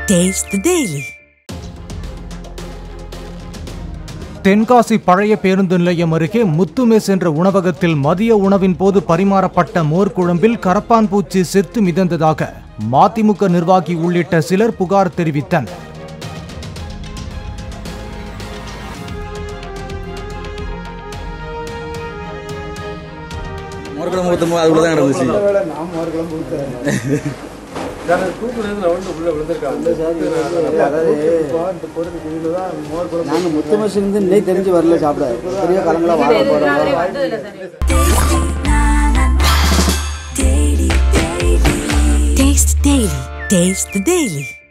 Taste the Daily. Tenkasi பழைய பேருந்து நிலையம் அருகே முத்துமேஸ் என்ற உணவகத்தில் மதிய உணவின் போது பரிமாறப்பட்ட மோர்க்குழம்பில் கரப்பான் பூச்சி செத்து மிதந்ததாக மதிமுக நிர்வாகி உள்ளிட்ட சிலர் புகார் தெரிவித்தனர் மோர்க்குழம்பு ஊற்றும் அதுக்குள்ள தான் இருந்துச்சு நாங்கள் முத்து மசிலிருந்து இன்னைக்கு தெரிஞ்சு வரல சாப்பிட பெரிய கலங்களாக வாழ போகிறோம் Taste the Daily. Taste the Daily.